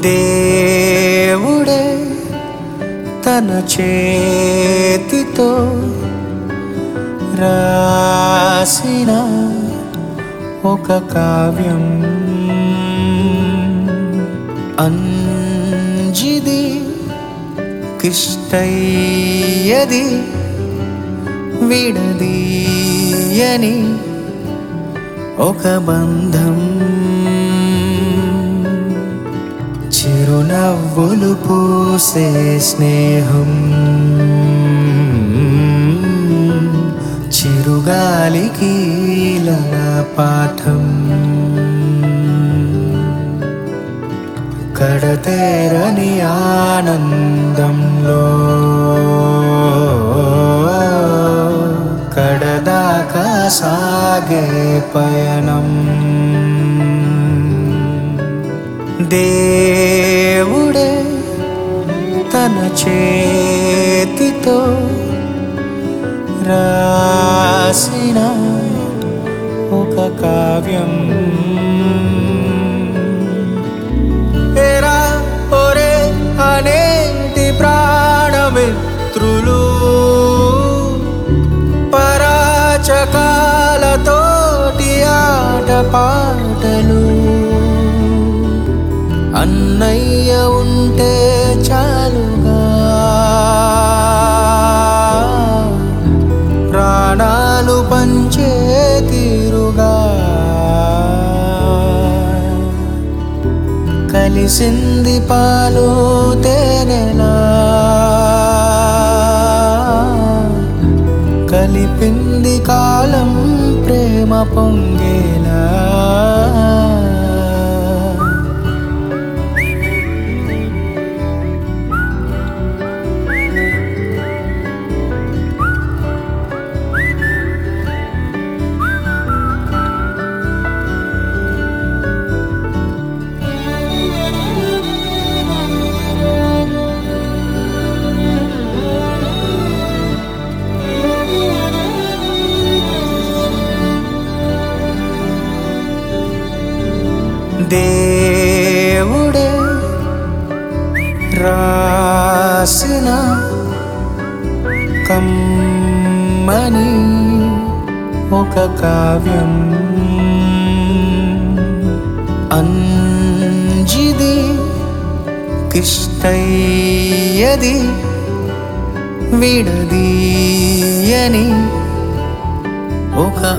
దేవుడే తన చేతితో రాసిన ఒక కావ్యం అంజిది కిష్టయ్యది విడదీయని ఒక బంధం చిరునవ్వులు పూసే స్నేహం చిరుగాలికి లలా పాఠం కడతేరని ఆనందంలో కడదాకా సాగే పయనం దేవుడే తన చేతితో రాసిన ఒక కావ్యం ఎరా ఒరే అనేటి ప్రాణమిత్రులు పరాచకాలతోటి ఆట పాటలు అన్నయ్య ఉంటే చాలుగా ప్రాణాలు పంచే తీరుగా కలిసింది పాలు తేనెలా కలిపింది కాలం ప్రేమ పొంగేలా దేవుడే రాసిన కమ్మని ఒక కావ్యం అంజిది కిష్టయ్యది విడదీయని ఒక